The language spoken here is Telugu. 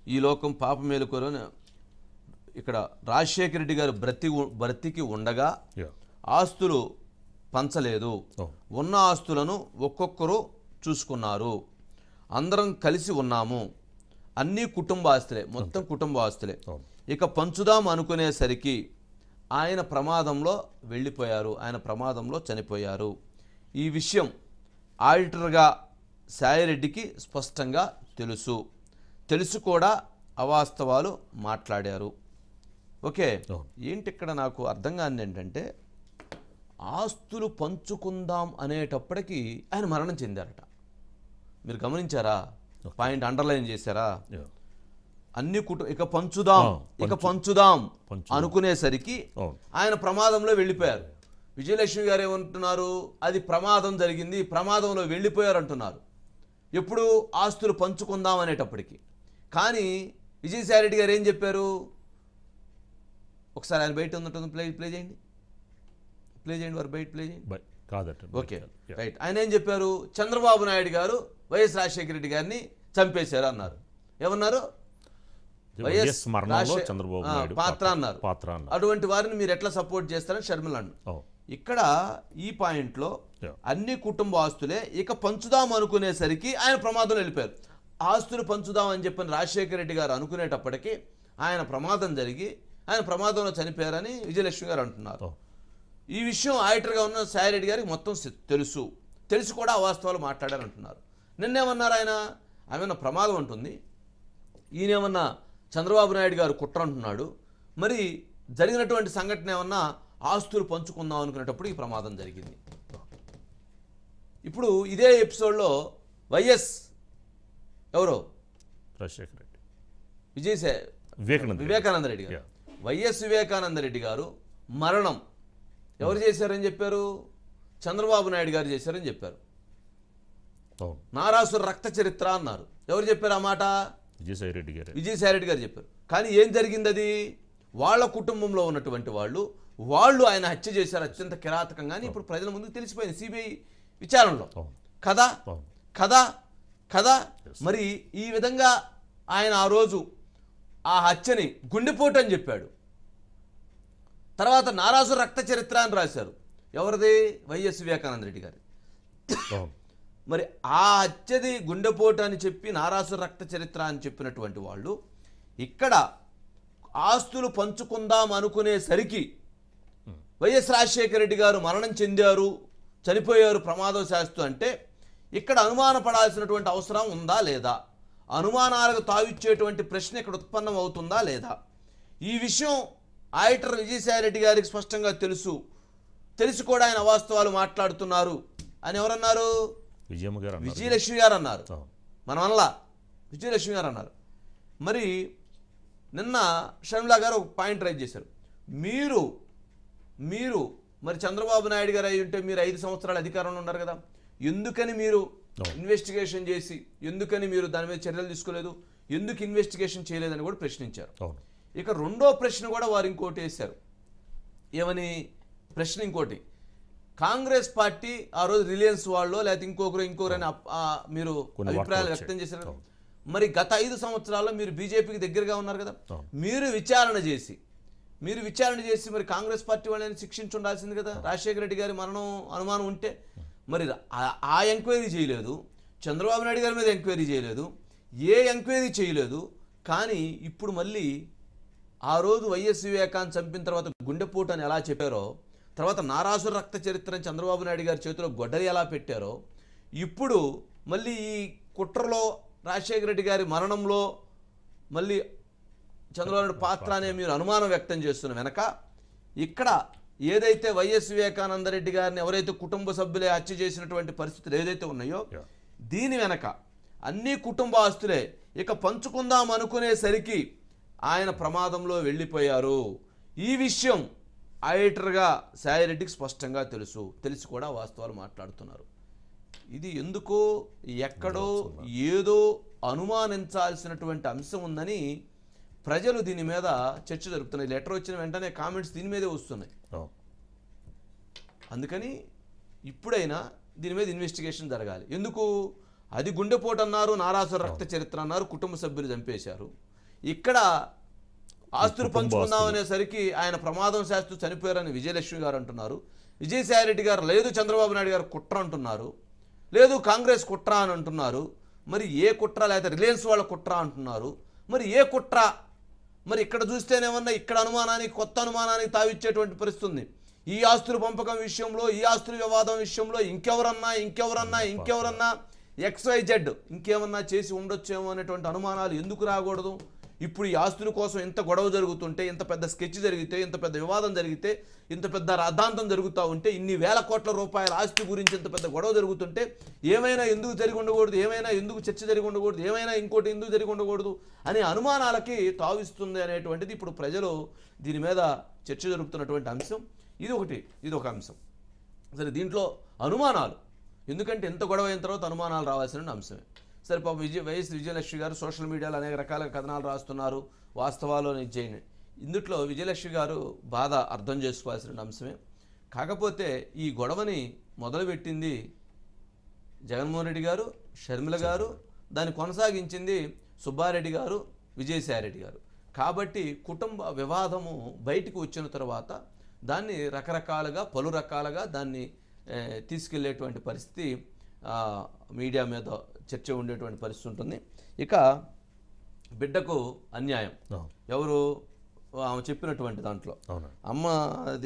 ఈ లోకం పాప మేలుకోరని ఇక్కడ రాజశేఖర రెడ్డి గారు బ్రతి బ్రతికి ఉండగా యా ఆస్తులు పంచలేదు అవును ఉన్న ఆస్తులను ఒక్కొక్కరు చూసుకున్నారు అందరం కలిసి ఉన్నాము అన్నీ కుటుంబ ఆస్తులే మొత్తం కుటుంబ ఆస్తులే అవును ఇక పంచుదాం అనుకునేసరికి ఆయన ప్రమాదంలో వెళ్ళిపోయారు ఆయన ప్రమాదంలో చనిపోయారు ఈ విషయం ఆడిటర్గా సాయిరెడ్డికి స్పష్టంగా తెలుసు తెలుసు కూడా అవాస్తవాలు మాట్లాడారు ఓకే అవును. ఏంటి ఇక్కడ నాకు అర్థం కాని ఏంటంటే ఆస్తులు పంచుకుందాం అనేటప్పటికీ ఆయన మరణం చెందారట మీరు గమనించారా పాయింట్ అండర్లైన్ చేశారా యా అన్ని కుటుంబ ఇక పంచుదాం ఆ, ఇక పంచుదాం పంచుదాం. అనుకునేసరికి అవును ఆయన ప్రమాదంలో వెళ్ళిపోయారు విజయలక్ష్మి గారు ఏమంటున్నారు అది ప్రమాదం జరిగింది ప్రమాదంలో వెళ్ళిపోయారు అంటున్నారు ఎప్పుడు ఆస్తులు పంచుకుందాం అనేటప్పటికి కానీ విజయసాయి రెడ్డి గారు ఏం చెప్పారు ఒకసారి ఆయన బయట ఉన్నట్టు ప్లే ప్లే చేయండి ప్లే చేయండి వారు బయట ప్లే చేయండి బై కాదట ఓకే రైట్ ఆయన ఏం చెప్పారు చంద్రబాబు నాయుడు గారు వైఎస్ రాజశేఖర రెడ్డి గారిని చంపేశారు అన్నారు ఏమన్నారు వైఎస్ మరణంలో రాజశే- చంద్రబాబు ఆ, నాయుడు పాత్ర అన్నారు పాత్ర అన్నారు అటువంటి వారిని మీరు ఎట్లా సపోర్ట్ చేస్తారని షర్మిల అన్నారు అవును ఇక్కడ ఈ పాయింట్లో Yeah. అన్ని కుటుంబ ఆస్తులే ఇక పంచుదాం అనుకునేసరికి ఆయన ప్రమాదంలో వెళ్ళిపోయారు ఆస్తులు పంచుదాం అని చెప్పిన రాజశేఖర రెడ్డి గారు అనుకునేటప్పటికీ ఆయన ప్రమాదం జరిగి ఆయన ప్రమాదంలో చనిపోయారని విజయలక్ష్మి గారు అంటున్నారు అవును ఈ విషయం ఆడిటర్గా ఉన్న సాయిరెడ్డి గారికి మొత్తం సె- తెలుసు తెలిసి కూడా అవాస్తవాలు మాట్లాడారంటున్నారు నిన్నేమన్నారు ఆయన ఆమె ప్రమాదం ఉంటుంది ఈయనేమన్నా చంద్రబాబు నాయుడు గారు కుట్ర అంటున్నాడు మరి జరిగినటువంటి సంఘటన ఏమన్నా ఆస్తులు పంచుకుందాం అనుకునేటప్పుడు ఈ ప్రమాదం జరిగింది ఇప్పుడు ఇదే ఎపిసోడ్లో వైఎస్ ఎవరో రాజశేఖర రెడ్డి విజయసా వివేకానంద రెడ్డి. వివేకానంద రెడ్డి గారు Yeah. వైఎస్ వివేకానంద రెడ్డి గారు మరణం ఎవరు చేశారని చెప్పారు చంద్రబాబు నాయుడు గారు చేశారని చెప్పారు అవును నారాసుర రక్త చరిత్ర అన్నారు ఎవరు చెప్పారు ఆ మాట విజయసాయి రెడ్డి గారే విజయసాయిరెడ్డి గారు చెప్పారు కానీ ఏం జరిగింది అది వాళ్ళ కుటుంబంలో ఉన్నటువంటి వాళ్ళు వాళ్ళు ఆయన హత్య చేశారు అత్యంత కిరాతకంగా అని ఇప్పుడు ప్రజల ముందుకు తెలిసిపోయింది సిబిఐ విచారణలో అవును కదా అవును కదా కదా మరి ఈ విధంగా ఆయన ఆ రోజు ఆ హత్యని గుండెపోటు అని చెప్పాడు తర్వాత నారాజు రక్త చరిత్ర అని రాశారు ఎవరిది వైఎస్ వివేకానంద రెడ్డి గారి అవును మరి ఆ హత్యది గుండెపోటు అని చెప్పి నారాసు రక్త చరిత్ర అని చెప్పినటువంటి వాళ్ళు ఇక్కడ ఆస్తులు పంచుకుందాం అనుకునేసరికి వైఎస్ రాజశేఖర రెడ్డి గారు మరణం చెందారు చనిపోయారు ప్రమాదవశాస్తు అంటే ఇక్కడ అనుమానపడాల్సినటువంటి అవసరం ఉందా లేదా అనుమానాలకు తావిచ్చేటువంటి ప్రశ్న ఇక్కడ ఉత్పన్నం అవుతుందా లేదా ఈ విషయం ఆడిటర్ విజయసాయిరెడ్డి గారికి స్పష్టంగా తెలుసు తెలిసి కూడా ఆయన అవాస్తవాలు మాట్లాడుతున్నారు అని ఎవరన్నారు విజయమ్మ గారు అన్నారు విజయలక్ష్మి గారు అన్నారు అవును మన వల్ల విజయలక్ష్మి గారు అన్నారు మరి నిన్న షర్మిలా గారు ఒక పాయింట్ రైజ్ చేశారు మీరు మీరు మరి చంద్రబాబు నాయుడు గారు అయి ఉంటే మీరు ఐదు సంవత్సరాలు అధికారంలో ఉన్నారు కదా ఎందుకని మీరు అవును. ఇన్వెస్టిగేషన్ చేసి ఎందుకని మీరు దాని మీద చర్యలు తీసుకోలేదు ఎందుకు ఇన్వెస్టిగేషన్ చేయలేదని కూడా ప్రశ్నించారు అవును ఇక రెండో ప్రశ్న కూడా వారు ఇంకోటి వేశారు ఏమని ప్రశ్న ఇంకోటి కాంగ్రెస్ పార్టీ ఆ రోజు రిలయన్స్ వాళ్ళు లేకపోతే ఇంకొకరు ఇంకొకరు అని అప్- ఆ మీరు కొన్ని అభిప్రాయాలు వార్తలు వ్యక్తం వచ్చాయి. చేశారు కదా. అవును. మరి గత ఐదు సంవత్సరాల్లో మీరు బీజేపీకి దగ్గరగా ఉన్నారు కదా అవును. మీరు విచారణ చేసి మీరు విచారణ చేసి మరి కాంగ్రెస్ పార్టీ వాళ్ళని శిక్షించి ఉండాల్సింది కదా రాజశేఖర రెడ్డి గారి మరణం అనుమానం ఉంటే మరి ఆ- ఆ ఎంక్వైరీ చేయలేదు చంద్రబాబు నాయుడు గారి మీద ఎంక్వైరీ చేయలేదు ఏ ఎంక్వైరీ చేయలేదు కానీ ఇప్పుడు మళ్ళీ ఆ రోజు వైఎస్ వివేకాన్ని చంపిన తర్వాత గుండెపోటు అని ఎలా చెప్పారో తర్వాత నారాసుర రక్త చరిత్రని చంద్రబాబు నాయుడు గారి చేతిలో గొడ్డలి ఎలా పెట్టారో ఇప్పుడు మళ్ళీ ఈ కుట్రలో రాజశేఖర రెడ్డి గారి మరణంలో మళ్ళీ చంద్రబాబు నాయుడు పాత్ర అనే మీరు అనుమానం వ్యక్తం చేస్తున్న వెనక ఇక్కడ ఏదైతే వైఎస్ వివేకానంద రెడ్డి గారిని ఎవరైతే కుటుంబ సభ్యులే హత్య చేసినటువంటి పరిస్థితులు ఏదైతే ఉన్నాయో Yeah. దీని వెనక అన్ని కుటుంబ ఆస్తులే ఇక పంచుకుందాం అనుకునేసరికి ఆయన ప్రమాదంలో వెళ్ళిపోయారు ఈ విషయం ఆడిటర్గా సాయిరెడ్డికి స్పష్టంగా తెలుసు తెలిసి కూడా వాస్తవాలు మాట్లాడుతున్నారు ఇది ఎందుకో ఎక్కడో ఏదో అనుమానించాల్సినటువంటి అంశం ఉందని ప్రజలు దీని మీద చర్చ జరుపుతున్నాయి లెటర్ వచ్చిన వెంటనే కామెంట్స్ దీని మీదే వస్తున్నాయి అవును అందుకని ఇప్పుడైనా దీని మీద ఇన్వెస్టిగేషన్ జరగాలి ఎందుకు అది గుండెపోటు అన్నారు నారాసుర రక్త చరిత్ర అన్నారు కుటుంబ సభ్యులు చంపేశారు ఇక్కడ ఆస్తులు కుటుంబ పంచుకుందాం ఆస్తులు. అనేసరికి ఆయన ప్రమాదం శాస్తూ చనిపోయారని విజయలక్ష్మి గారు అంటున్నారు విజయసాయి రెడ్డి గారు లేదు చంద్రబాబు నాయుడు గారు కుట్ర అంటున్నారు లేదు కాంగ్రెస్ కుట్ర అని అంటున్నారు మరి ఏ కుట్ర లేకపోతే రిలయన్స్ వాళ్ళ కుట్ర అంటున్నారు మరి ఏ కుట్ర మరి ఇక్కడ చూస్తేనేమన్నా ఇక్కడ అనుమానానికి కొత్త అనుమానానికి తావిచ్చేటువంటి పరిస్థితి ఉంది ఈ ఆస్తుల పంపకం విషయంలో ఈ ఆస్తుల వివాదం విషయంలో ఇంకెవరన్నా ఇంకెవరన్నా ఇంకెవరన్నా జెడ్ ఇంకేమన్నా చేసి ఉండొచ్చేమో అనేటువంటి అనుమానాలు ఎందుకు రాకూడదు ఇప్పుడు ఈ ఆస్తుల కోసం ఇంత గొడవ జరుగుతుంటే ఇంత పెద్ద స్కెచ్ జరిగితే ఇంత పెద్ద వివాదం జరిగితే ఇంత పెద్ద రాద్ధాంతం జరుగుతూ ఉంటే ఇన్ని వేల కోట్ల రూపాయల ఆస్తి గురించి ఇంత పెద్ద గొడవ జరుగుతుంటే ఏమైనా ఎందుకు జరిగి ఉండకూడదు ఏమైనా ఎందుకు చర్చ జరిగి ఉండకూడదు ఏమైనా ఇంకోటి ఎందుకు జరిగి ఉండకూడదు అనే అనుమానాలకి తావిస్తుంది అనేటువంటిది ఇప్పుడు ప్రజలు దీని మీద చర్చ జరుపుతున్నటువంటి అంశం ఇది ఒకటి ఇది ఒక అంశం సరే దీంట్లో అనుమానాలు ఎందుకంటే ఎంత గొడవ అయిన తర్వాత అనుమానాలు రావాల్సిన అంశమే సరే పాప విజయ వైఎస్ విజయలక్ష్మి గారు సోషల్ మీడియాలో అనేక రకాల కథనాలు రాస్తున్నారు వాస్తవాలు అని చేయండి ఇందుట్లో విజయలక్ష్మి గారు బాధ అర్థం చేసుకోవాల్సిన అంశమే కాకపోతే ఈ గొడవని మొదలుపెట్టింది జగన్మోహన్ రెడ్డి గారు షర్మిల గారు దాన్ని కొనసాగించింది సుబ్బారెడ్డి గారు విజయసాయిరెడ్డి గారు కాబట్టి కుటుంబ వివాదము బయటికి వచ్చిన తర్వాత దాన్ని రకరకాలుగా పలు రకాలుగా దాన్ని ఏ, తీసుకెళ్లేటువంటి పరిస్థితి ఆ, మీడియా మీద చర్చ ఉండేటువంటి పరిస్థితి ఉంటుంది ఇక బిడ్డకు అన్యాయం అవును ఎవరు ఆమె చెప్పినటువంటి దాంట్లో అవునండి అమ్మ